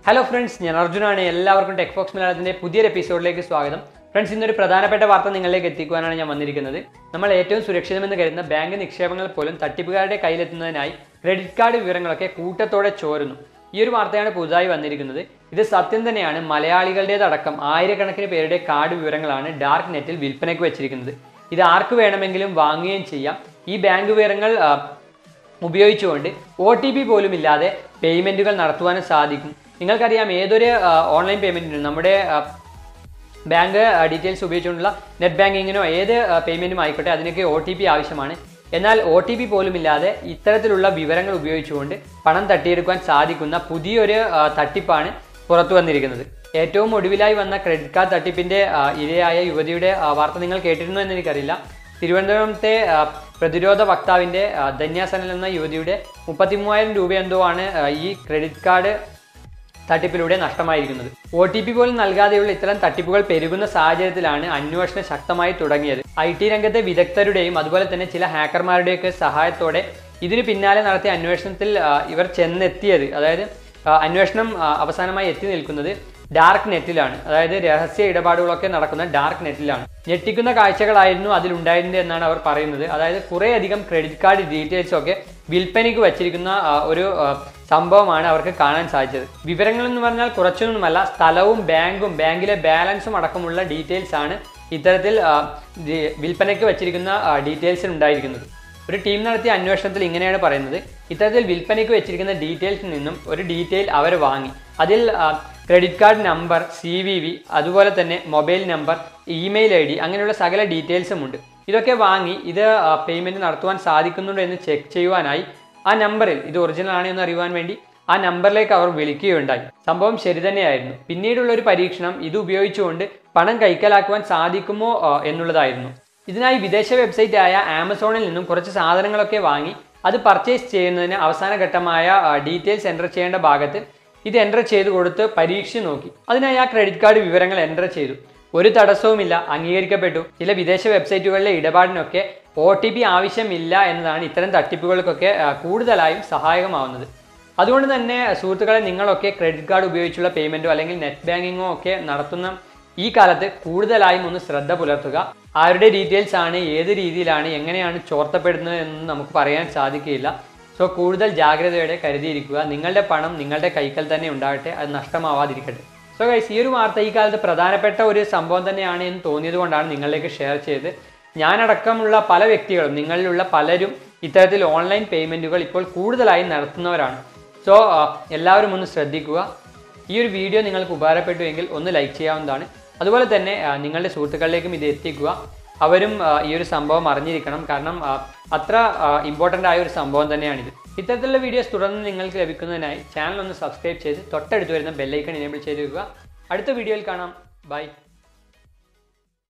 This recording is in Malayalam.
ഹലോ ഫ്രണ്ട്സ് ഞാൻ അർജുനാണ് എല്ലാവർക്കും ടെക് ഫോക്സ് മലയാളത്തിന്റെ പുതിയൊരു എപ്പിസോഡിലേക്ക് സ്വാഗതം ഫ്രണ്ട്സ് ഇന്നൊരു പ്രധാനപ്പെട്ട വാർത്ത നിങ്ങളിലേക്ക് എത്തിക്കുവാനാണ് ഞാൻ വന്നിരിക്കുന്നത് നമ്മൾ ഏറ്റവും സുരക്ഷിതമെന്ന് കരുതുന്ന ബാങ്ക് നിക്ഷേപങ്ങൾ പോലും തട്ടിപ്പുകാരുടെ കയ്യിലെത്തുന്നതിനായി ക്രെഡിറ്റ് കാർഡ് വിവരങ്ങളൊക്കെ കൂട്ടത്തോടെ ചോരുന്നു ഈ ഒരു വാർത്തയാണ് പുതുതായി വന്നിരിക്കുന്നത് ഇത് സത്യം തന്നെയാണ് മലയാളികളുടേതടക്കം ആയിരക്കണക്കിന് പേരുടെ കാർഡ് വിവരങ്ങളാണ് ഡാർക്ക് നെറ്റിൽ വിൽപ്പനയ്ക്ക് വെച്ചിരിക്കുന്നത് ഇത് ആർക്ക് വേണമെങ്കിലും വാങ്ങുകയും ചെയ്യാം ഈ ബാങ്ക് വിവരങ്ങൾ ആ, ഉപയോഗിച്ചുകൊണ്ട് ഒ ടി പി പോലും ഇല്ലാതെ പേയ്മെൻറ്റുകൾ നടത്തുവാനും സാധിക്കും നിങ്ങൾക്കറിയാം ഏതൊരു ആ, ഓൺലൈൻ പേയ്മെൻറ്റിനും നമ്മുടെ ആ, ബാങ്ക് ആ, ഡീറ്റെയിൽസ് ഉപയോഗിച്ചുകൊണ്ടുള്ള നെറ്റ് ബാങ്കിങ്ങിനോ ഏത് ആ, പേയ്മെൻറ്റും ആയിക്കോട്ടെ അതിനൊക്കെ ഒ ടി പി ആവശ്യമാണ് എന്നാൽ ഒ ടി പി പോലും ഇല്ലാതെ ഇത്തരത്തിലുള്ള വിവരങ്ങൾ ഉപയോഗിച്ചുകൊണ്ട് പണം തട്ടിയെടുക്കാൻ സാധിക്കുന്ന പുതിയൊരു ആ, തട്ടിപ്പാണ് പുറത്തു വന്നിരിക്കുന്നത് ഏറ്റവും ഒടുവിലായി വന്ന ക്രെഡിറ്റ് കാർഡ് തട്ടിപ്പിന്റെ ആ, ഇരയായ യുവതിയുടെ ആ, വാർത്ത നിങ്ങൾ കേട്ടിരുന്നോ എന്ന് എനിക്കറിയില്ല തിരുവനന്തപുരത്തെ ആ, പ്രതിരോധ വക്താവിന്റെ ആ, ധന്യ സനൽ എന്ന യുവതിയുടെ മുപ്പത്തി മൂവായിരം രൂപ എന്തോ ആണ് ആ, ഈ ക്രെഡിറ്റ് കാർഡ് തട്ടിപ്പിലൂടെ നഷ്ടമായിരിക്കുന്നത് ഒ ടി പി പോലും നൽകാതെയുള്ള ഇത്തരം തട്ടിപ്പുകൾ പെരുകുന്ന സാഹചര്യത്തിലാണ് അന്വേഷണം ശക്തമായി തുടങ്ങിയത് ഐ ടി രംഗത്തെ വിദഗ്ധരുടെയും അതുപോലെ തന്നെ ചില ഹാക്കർമാരുടെയൊക്കെ സഹായത്തോടെ ഇതിന് പിന്നാലെ നടത്തിയ അന്വേഷണത്തിൽ ആ, ഇവർ ചെന്നെത്തിയത് അതായത് ആ, അന്വേഷണം ആ, അവസാനമായി എത്തി നിൽക്കുന്നത് ഡാർക്ക് നെറ്റിലാണ് അതായത് രഹസ്യ ഇടപാടുകളൊക്കെ നടക്കുന്ന ഡാർക്ക് നെറ്റിലാണ് ഞെട്ടിക്കുന്ന കാഴ്ചകളായിരുന്നു അതിലുണ്ടായിരുന്നത് എന്നാണ് അവർ പറയുന്നത് അതായത് കുറേയധികം ക്രെഡിറ്റ് കാർഡ് ഡീറ്റെയിൽസ് ഒക്കെ വിൽപ്പനയ്ക്ക് വച്ചിരിക്കുന്ന ആ, ഒരു ആ, സംഭവമാണ് അവർക്ക് കാണാൻ സാധിച്ചത് വിവരങ്ങൾ എന്ന് പറഞ്ഞാൽ കുറച്ചൊന്നുമല്ല സ്ഥലവും ബാങ്കും ബാങ്കിലെ ബാലൻസും അടക്കമുള്ള ഡീറ്റെയിൽസ് ആണ് ഇത്തരത്തിൽ ആ, ദി- വിൽപ്പനയ്ക്ക് വച്ചിരിക്കുന്ന ഡീറ്റെയിൽസിൽ ഉണ്ടായിരിക്കുന്നത് ഒരു ടീം നടത്തിയ അന്വേഷണത്തിൽ ഇങ്ങനെയാണ് പറയുന്നത് ഇത്തരത്തിൽ വിൽപ്പനയ്ക്ക് വെച്ചിരിക്കുന്ന ഡീറ്റെയിൽസിൽ നിന്നും ഒരു ഡീറ്റെയിൽ അവർ വാങ്ങി അതിൽ credit card number C V V അതുപോലെ തന്നെ mobile number email I D അങ്ങനെയുള്ള സകല ഡീറ്റെയിൽസും ഉണ്ട് ഇതൊക്കെ വാങ്ങി ഇത് പേയ്മെൻറ്റ് നടത്തുവാൻ സാധിക്കുന്നുണ്ടോ എന്ന് ചെക്ക് ചെയ്യുവാനായി ആ നമ്പറിൽ ഇത് ഒറിജിനൽ ആണ് എന്ന് അറിയുവാൻ വേണ്ടി ആ നമ്പറിലേക്ക് അവർ വിളിക്കുകയുണ്ടായി സംഭവം ശരി തന്നെയായിരുന്നു പിന്നീടുള്ള ഒരു പരീക്ഷണം ഇത് ഉപയോഗിച്ചുകൊണ്ട് പണം കൈക്കലാക്കുവാൻ സാധിക്കുമോ ആ, എന്നുള്ളതായിരുന്നു ഇതിനായി വിദേശ വെബ്സൈറ്റ് ആയ ആമസോണിൽ നിന്നും കുറച്ച് സാധനങ്ങളൊക്കെ വാങ്ങി അത് പർച്ചേസ് ചെയ്യുന്നതിന് അവസാന ഘട്ടമായ ഡീറ്റെയിൽസ് എൻ്റർ ചെയ്യേണ്ട ഭാഗത്ത് ഇത് എൻ്റർ ചെയ്ത് കൊടുത്ത് പരീക്ഷിച്ച് നോക്കി അതിനായി ആ ക്രെഡിറ്റ് കാർഡ് വിവരങ്ങൾ എൻ്റർ ചെയ്തു ഒരു തടസ്സവുമില്ല അംഗീകരിക്കപ്പെട്ടു ചില വിദേശ വെബ്സൈറ്റുകളിലെ ഇടപാടിനൊക്കെ ഒ ടി പി ആവശ്യമില്ല എന്നതാണ് ഇത്തരം തട്ടിപ്പുകൾക്കൊക്കെ ആ, കൂടുതലായും സഹായകമാവുന്നത് അതുകൊണ്ട് തന്നെ സുഹൃത്തുക്കളെ നിങ്ങളൊക്കെ ക്രെഡിറ്റ് കാർഡ് ഉപയോഗിച്ചുള്ള പേയ്മെൻറ്റോ അല്ലെങ്കിൽ നെറ്റ് ബാങ്കിങ്ങോ ഒക്കെ നടത്തുന്ന ഈ കാലത്ത് കൂടുതലായും ഒന്ന് ശ്രദ്ധ പുലർത്തുക ആരുടെ ഡീറ്റെയിൽസ് ആണ് ഏത് രീതിയിലാണ് എങ്ങനെയാണ് ചോർത്തപ്പെടുന്നത് എന്ന് നമുക്ക് പറയാൻ സാധിക്കുകയില്ല സോ കൂടുതൽ ജാഗ്രതയോടെ കരുതിയിരിക്കുക നിങ്ങളുടെ പണം നിങ്ങളുടെ കൈക്കൽ തന്നെ ഉണ്ടാകട്ടെ അത് നഷ്ടമാവാതിരിക്കട്ടെ സോ ഗൈസ് ഈ ഒരു വാർത്ത ഈ കാലത്ത് പ്രധാനപ്പെട്ട ഒരു സംഭവം തന്നെയാണ് എന്ന് തോന്നിയത് കൊണ്ടാണ് നിങ്ങളിലേക്ക് ഷെയർ ചെയ്ത് ഞാനടക്കമുള്ള പല വ്യക്തികളും നിങ്ങളിലുള്ള പലരും ഇത്തരത്തിൽ ഓൺലൈൻ പേയ്മെൻറ്റുകൾ ഇപ്പോൾ കൂടുതലായി നടത്തുന്നവരാണ് സോ എല്ലാവരും ഒന്ന് ശ്രദ്ധിക്കുക ഈ ഒരു വീഡിയോ നിങ്ങൾക്ക് ഉപകാരപ്പെട്ടുവെങ്കിൽ ഒന്ന് ലൈക്ക് ചെയ്യാവുന്നതാണ് അതുപോലെ തന്നെ ആ, നിങ്ങളുടെ സുഹൃത്തുക്കളിലേക്കും ഇത് എത്തിക്കുക അവരും ആ, ഈ ഒരു സംഭവം അറിഞ്ഞിരിക്കണം കാരണം ആ, അത്ര ഇമ്പോർട്ടൻ്റ് ആയ ഒരു സംഭവം തന്നെയാണിത് ഇത്തരത്തിലുള്ള വീഡിയോസ് തുടർന്ന് നിങ്ങൾക്ക് ലഭിക്കുന്നതിനായി ചാനൽ ഒന്ന് സബ്സ്ക്രൈബ് ചെയ്ത് തൊട്ടടുത്ത് വരുന്ന ബെല്ലൈക്കൺ എനേബിൾ ചെയ്ത് വെക്കുക അടുത്ത വീഡിയോയിൽ കാണാം ബൈ